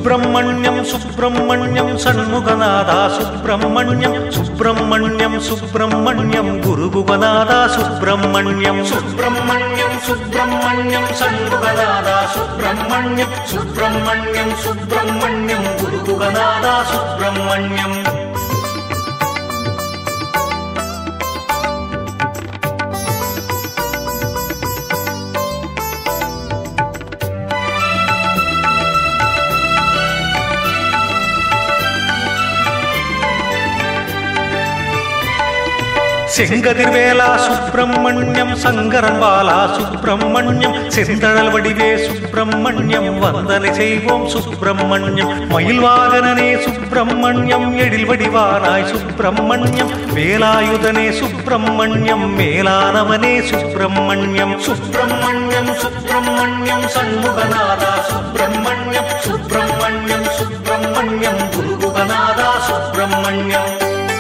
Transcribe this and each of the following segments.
சுப்பிரமணியம் சுப்பிரமணியம் சண்முகநாதா சுப்பிரமணியம் சுப்பிரமணியம் சுப்பிரமணியம் குருகுகநாதா சுப்பிரமணியம் சுப்பிரமணியம் சுப்பிரமணியம் சண்முகநாதா சுப்பிரமணியம் சுப்பிரமணியம் சுப்பிரமணியம் குருகுகநாதா சுப்பிரமணியம் செங்கதிர்வேலா சுப்பிரமணியம் சங்கரன் பாலா சுப்பிரமணியம் செந்தழல் வடிவே சுப்பிரமணியம் வந்தனை செய்வோம் சுப்பிரமணியம் மயில் வாகனனே சுப்பிரமணியம் எழில் வடிவானாய் சுப்பிரமணியம் வேலாயுதனே சுப்பிரமணியம் மேலானவனே சுப்பிரமணியம் சுப்பிரமணியம் சுப்பிரமணியம் சண்முகநாதா சுப்பிரமணியம் சுப்பிரமணியம் சுப்பிரமணியம் குருகுகநாதா சுப்பிரமணியம்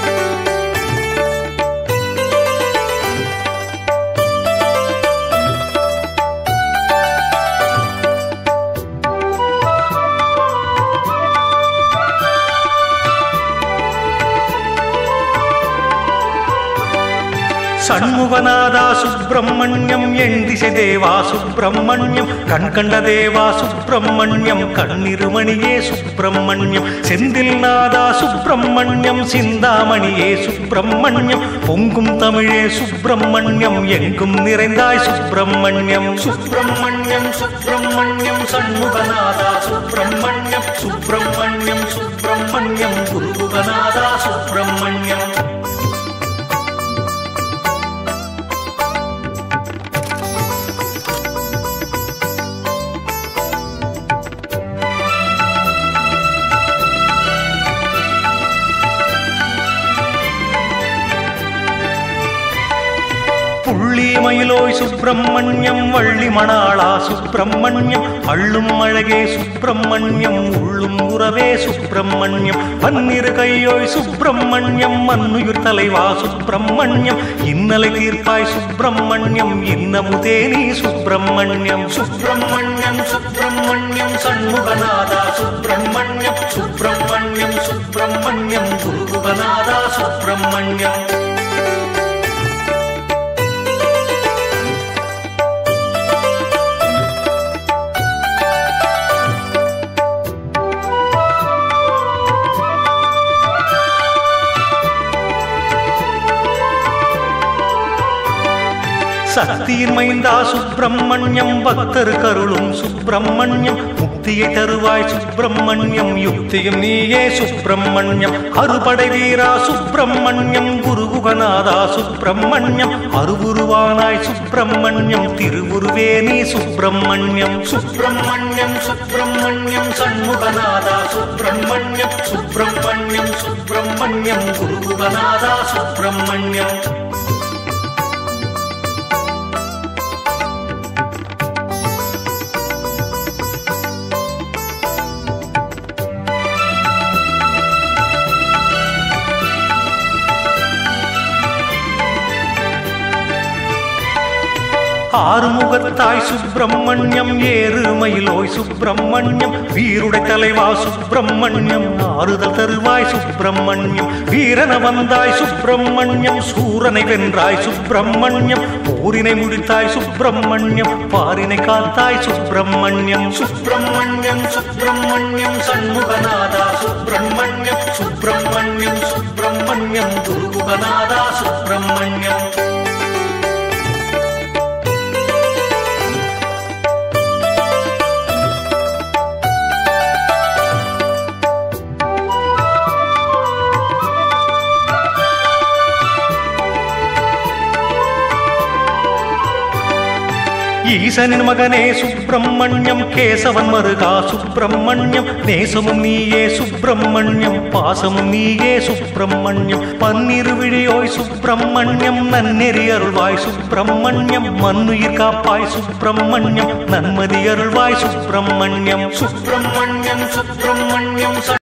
சண்முகநாதா சுப்பிரமணியம் எண்டிசை தேவா சுப்பிரமணியம் கண் கண்ட தேவா சுப்பிரமணியம் கண்ணிருமணியே சுப்பிரமணியம் செந்தில் நாதா சுப்பிரமணியம் சிந்தாமணியே சுப்பிரமணியம் பொங்கும் தமிழே சுப்பிரமணியம் எங்கும் நிறைந்தாய் சுப்பிரமணியம் சுப்பிரமணியம் சுப்பிரமணியம் சண்முகநாதா சுப்பிரமணியம் சுப்பிரமணியம் சுப்பிரமணியம் குருகுகநாதா சுப்பிரமணியம் புள்ளி மயிலோய் சுப்பிரமணியம் வள்ளி மணாளா சுப்பிரமணியம் அள்ளும் அழகே சுப்பிரமணியம் உள்ளும் உறவே சுப்பிரமணியம் பன்னிரு கையோய் சுப்பிரமணியம் மண்ணுயிர் தலைவா சுப்பிரமணியம் இன்னலை தீர்ப்பாய் சுப்பிரமணியம் இன்னமுதே நீ சுப்பிரமணியம் சுப்பிரமணியம் சுப்பிரமணியம் சண்முகநாதா சுப்பிரமணியம் சுப்பிரமணியம் சுப்பிரமணியம் குருகுகநாதா சுப்பிரமணியம் சக்தியின் மைந்தா சுப்பிரமணியம் பக்தர் கருளும் சுப்பிரமணியம் முக்தியை தருவாய் சுப்பிரமணியம் யுக்தியும் நீயே சுப்பிரமணியம் அறுபடை வீரா சுப்பிரமணியம் குருகுகநாதா சுப்பிரமணியம் அருவுருவானாய் சுப்பிரமணியம் திருவுருவே நீ சுப்பிரமணியம் சுப்பிரமணியம் சுப்பிரமணியம் சண்முகநாதா சுப்பிரமணியம் சுப்பிரமணியம் சுப்பிரமணியம் குருகுகநாதா சுப்பிரமணியம் ஆறுமுகத்தாய் சுப்பிரமணியம் ஏறுமயிலோய் சுப்பிரமணியம் வீருடை தலைவா சுப்பிரமணியம் ஆறுதல் தருவாய் சுப்பிரமணியம் வீரன வந்தாய் சுப்பிரமணியம் சூரனை வென்றாய் சுப்பிரமணியம் போரினை முடித்தாய் சுப்பிரமணியம் பாரினை காத்தாய் சுப்பிரமணியம் சுப்பிரமணியம் சுப்பிரமணியம் சண்முகநாதா சுப்பிரமணியம் சுப்பிரமணியம் சுப்பிரமணியம் குருகுகநாதா சுப்பிரமணியம் ஈசனின் மகனே சுப்பிரமணியம் கேசவன் மருகா சுப்பிரமணியம் நேசமும் நீயே சுப்பிரமணியம் பாசமும் நீயே சுப்பிரமணியம் பன்னிரு விழியோய் சுப்பிரமணியம் நன்னெறி அருள்வாய் சுப்பிரமணியம் மண்ணுயிர் காப்பாய் சுப்பிரமணியம் நன்மதி அருள்வாய் சுப்பிரமணியம் சுப்பிரமணியம் சுப்பிரமணியம்